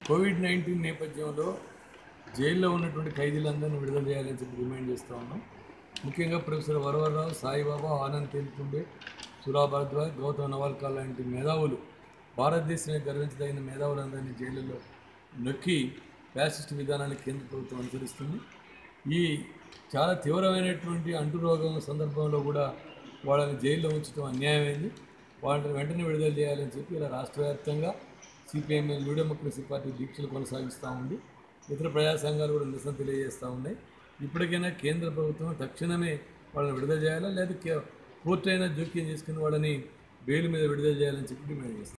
Covid nineteen నేపథ్యంలో జైల్లో ఉన్నటువంటి ఖైదీలందరినీ విడుదల చేయాలని చెప్పి డిమాండ్ చేస్తూ ఉన్నాం ముఖ్యంగా ప్రొఫెసర్ వరవరరావు సాయిబాబా ఆనంద్ తేలుతుండే సురా భరద్వాజ్ గౌతమ్ నవాల్కర్ లాంటి మేధావులు భారతదేశానికి గర్వించదగిన మేధావులందరినీ జైళ్ళలో నొక్కి ఫ్యాసిస్ట్ విధానాన్ని కేంద్ర ప్రభుత్వం అనుసరిస్తుంది ఈ చాలా తీవ్రమైనటువంటి అంటురోగం సందర్భంలో కూడా వాళ్ళని జైల్లో ఉంచడం అన్యాయమైంది వాళ్ళని వెంటనే విడుదల చేయాలని చెప్పి ఇలా రాష్ట్ర వ్యాప్తంగా సిపిఎంఎల్ న్యూ డెమోక్రసీ పార్టీ దీక్షలు కొనసాగిస్తూ ఉంది ఇతర ప్రజా సంఘాలు కూడా నిరసన తెలియజేస్తూ ఉన్నాయి ఇప్పటికైనా కేంద్ర ప్రభుత్వం తక్షణమే వాళ్ళని విడుదల చేయాలా లేదా కే- కోర్టు అయినా జోక్యం చేసుకుని వాళ్ళని బెయిల్ మీద విడుదల చేయాలని చెప్పి డిమాండ్ చేస్తాం